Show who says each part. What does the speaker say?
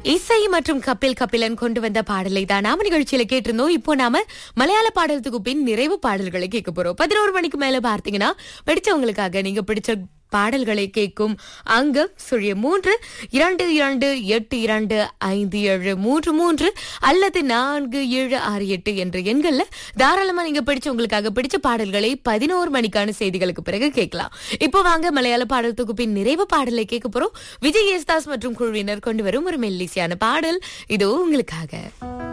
Speaker 1: இசை மற்றும் கபில் கபிலன் கொண்டு வந்த பாடலை தான் நாம நிகழ்ச்சியில கேட்டிருந்தோம் இப்போ நாம மலையாள பாடலுக்கு பின் நிறைவு பாடல்களை கேட்க போறோம் பதினோரு மணிக்கு மேல பார்த்தீங்கன்னா பிடிச்சவங்களுக்காக நீங்க பிடிச்ச பாடல்களை கேட்கும் அங்கம் சுழிய மூன்று இரண்டு இரண்டு எட்டு இரண்டு ஐந்து ஏழு மூன்று மூன்று அல்லது நான்கு ஏழு ஆறு எட்டு என்ற எண்கள்ல தாராளமா நீங்க பிடிச்ச உங்களுக்காக பிடிச்ச பாடல்களை பதினோரு மணிக்கான செய்திகளுக்கு பிறகு கேட்கலாம் இப்போ வாங்க மலையாள பாடல் தொகுப்பின் நிறைவு பாடலை கேட்க போறோம் விஜய் யேசுதாஸ் மற்றும் குழுவினர் கொண்டு வரும் ஒரு மெல்லிசையான பாடல் இதோ உங்களுக்காக